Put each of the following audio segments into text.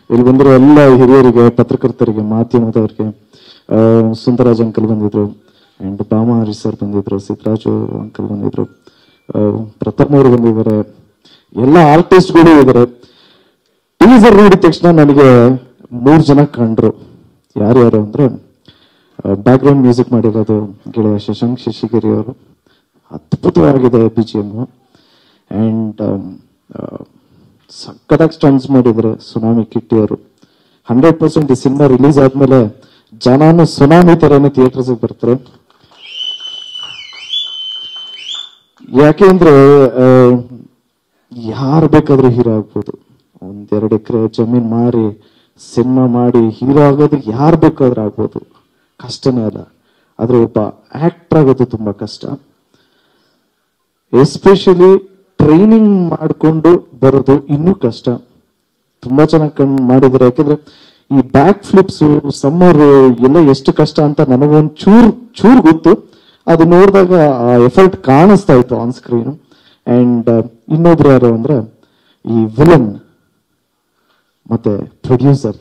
ಇಲ್ಲಿ ಬಂದಿರೋ ಎಲ್ಲ ಹಿರಿಯರಿಗೆ ಪತ್ರಕರ್ತರಿಗೆ ಮಾಧ್ಯಮದವರಿಗೆ ಆ, ಸುಂದರಾಜ್ ಅಂಕಲ್ ಬಂದಿದ್ರು ಅಂಡ್ ಬಾಮ ಹರೀಶ್ ಸರ್ ಬಂದಿದ್ರು ಸಿದ್ದರಾಜು ಅಂಕಲ್ ಬಂದಿದ್ರು ಆ, ಪ್ರಥಮ್ ಅವರು ಬಂದಿದ್ದಾರೆ ಎಲ್ಲ ಆರ್ಟಿಸ್ಟ್ಗಳು ಇದ್ದಾರೆ ಟೀಸರ್ ನೋಡಿದ ತಕ್ಷಣ ನನಗೆ ಮೂರು ಜನ ಕಂಡ್ರು ಯಾರ್ಯಾರು ಅಂದ್ರೆ ಬ್ಯಾಕ್ ಗ್ರೌಂಡ್ ಮ್ಯೂಸಿಕ್ ಮಾಡಿರೋದು ಗೆಳೆಯ ಶಶಾಂಕ್ ಶಶಿಗಿರಿ ಅವರು ಅದ್ಭುತವಾಗಿದೆ ಬಿ ಜಿ ಎಮ್ ಅಂಡ್ ಸಕ್ಕತ್ತಾಗಿ ಸ್ಟನ್ಸ್ ಮಾಡಿದ್ದಾರೆ ಸುನಾಮಿ ಕಿಟ್ಟಿ ಅವರು ಹಂಡ್ರೆಡ್ ಪರ್ಸೆಂಟ್ ಈ ಸಿನಿಮಾ ರಿಲೀಸ್ ಆದ್ಮೇಲೆ ಜನಾನು ಸುನಾಮಿ ತರನೇ ಥಿಯೇಟರ್ಸ್ ಬರ್ತಾರೆ ಯಾಕೆಂದ್ರೆ ಯಾರು ಬೇಕಾದ್ರೂ ಹೀರೋ ಆಗ್ಬೋದು ಒಂದೆರಡು ಎಕರೆ ಜಮೀನ್ ಮಾರಿ ಸಿನಿಮಾ ಮಾಡಿ ಹೀರೋ ಆಗೋದು ಯಾರು ಬೇಕಾದ್ರೂ ಆಗ್ಬೋದು ಕಷ್ಟನೇ ಅಲ್ಲ ಆದ್ರೆ ಒಬ್ಬ ಆಕ್ಟರ್ ಆಗೋದು ತುಂಬಾ ಕಷ್ಟ ಎಸ್ಪೆಷಲಿ ಟ್ರೈನಿಂಗ್ ಮಾಡಿಕೊಂಡು ಬರೋದು ಇನ್ನೂ ಕಷ್ಟ ತುಂಬಾ ಚೆನ್ನಾಗಿ ಕಣ್ ಮಾಡಿದ್ದಾರೆ ಯಾಕಂದ್ರೆ ಈ ಬ್ಯಾಕ್ ಫ್ಲಿಪ್ಸ್ ಸಮ್ಮರ್ ಎಲ್ಲ ಎಷ್ಟು ಕಷ್ಟ ಅಂತ ನನಗೊಂದ್ ಚೂರ್ ಚೂರ್ ಗೊತ್ತು ಅದು ನೋಡಿದಾಗ ಆ ಎಫರ್ಟ್ ಕಾಣಿಸ್ತಾ ಇತ್ತು ಆನ್ ಸ್ಕ್ರೀನ್ ಅಂಡ್ ಇನ್ನೊಬ್ರು ಯಾರು ಅಂದ್ರೆ ಈ ವಿಲನ್ ಮತ್ತೆ ಪ್ರೊಡ್ಯೂಸರ್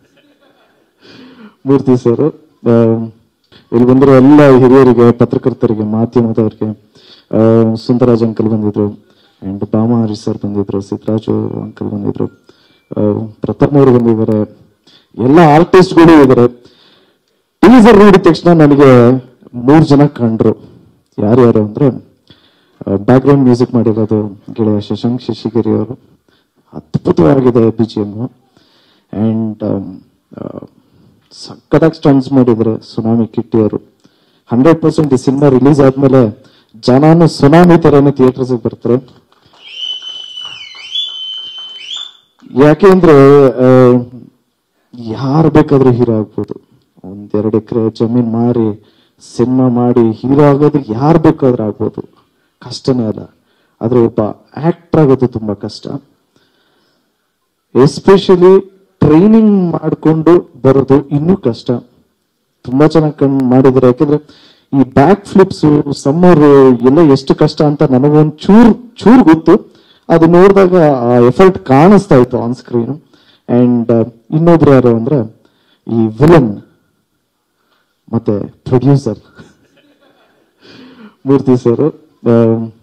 ಮೂರ್ತಿ ಸರ್ ಇಲ್ಲಿ ಬಂದಿರೋ ಎಲ್ಲ ಹಿರಿಯರಿಗೆ ಪತ್ರಕರ್ತರಿಗೆ ಮಾಧ್ಯಮದವರಿಗೆ ಆ, ಸುಂದರಾಜ್ ಅಂಕಲ್ ಬಂದಿದ್ರು ಅಂಡ್ ಬಾಮ ಹರೀಶ್ ಸರ್ ಬಂದಿದ್ರು ಸಿದ್ದರಾಜು ಅಂಕಲ್ ಬಂದಿದ್ರು ಆ, ಪ್ರಥಮ್ ಅವರು ಬಂದಿದ್ದಾರೆ ಎಲ್ಲ ಆರ್ಟಿಸ್ಟ್ಗಳು ಇದ್ದಾರೆ ಟೀಸರ್ ನೋಡಿದ ತಕ್ಷಣ ನನಗೆ ಮೂರು ಜನ ಕಂಡ್ರು ಯಾರ್ಯಾರು ಅಂದ್ರೆ ಬ್ಯಾಕ್ ಗ್ರೌಂಡ್ ಮ್ಯೂಸಿಕ್ ಮಾಡಿರೋದು ಗೆಳೆಯ ಶಶಾಂಕ್ ಶಶಿಗಿರಿ ಅವರು ಅದ್ಭುತವಾಗಿದೆ ಬಿ ಜಿ ಎಮ್ ಅಂಡ್ ಸಕ್ಕತ್ತಾಗಿ ಸ್ಟನ್ಸ್ ಮಾಡಿದ್ದಾರೆ ಸುನಾಮಿ ಕಿಟ್ಟಿ ಅವರು ಹಂಡ್ರೆಡ್ ಪರ್ಸೆಂಟ್ ಈ ಸಿನಿಮಾ ರಿಲೀಸ್ ಆದ್ಮೇಲೆ ಜನಾನು ಸುನಾಮಿ ತರನೇ ಥಿಯೇಟರ್ಸ್ ಬರ್ತಾರೆ ಯಾಕೆಂದ್ರೆ ಯಾರು ಬೇಕಾದ್ರೂ ಹೀರೋ ಆಗ್ಬೋದು ಒಂದೆರಡು ಎಕರೆ ಜಮೀನ್ ಮಾರಿ ಸಿನಿಮಾ ಮಾಡಿ ಹೀರೋ ಆಗೋದು ಯಾರು ಬೇಕಾದ್ರೂ ಆಗ್ಬೋದು ಕಷ್ಟನೇ ಅಲ್ಲ ಆದ್ರೆ ಒಬ್ಬ ಆಕ್ಟರ್ ಆಗೋದು ತುಂಬಾ ಕಷ್ಟ ಎಸ್ಪೆಷಲಿ ಟ್ರೈನಿಂಗ್ ಮಾಡಿಕೊಂಡು ಬರೋದು ಇನ್ನೂ ಕಷ್ಟ ತುಂಬಾ ಚೆನ್ನಾಗಿ ಕಣ್ ಮಾಡಿದ್ದಾರೆ ಯಾಕಂದ್ರೆ ಈ ಬ್ಯಾಕ್ ಫ್ಲಿಪ್ಸ್ ಸಮ್ಮರ್ ಎಲ್ಲ ಎಷ್ಟು ಕಷ್ಟ ಅಂತ ನನಗೊಂದ್ ಚೂರ್ ಚೂರ್ ಗೊತ್ತು ಅದು ನೋಡಿದಾಗ ಆ ಎಫರ್ಟ್ ಕಾಣಿಸ್ತಾ ಇತ್ತು ಆನ್ ಸ್ಕ್ರೀನ್ ಅಂಡ್ ಇನ್ನೊಬ್ರು ಯಾರು ಅಂದ್ರೆ ಈ ವಿಲನ್ ಮತ್ತೆ ಪ್ರೊಡ್ಯೂಸರ್ ಮೂರ್ತಿ ಸರ್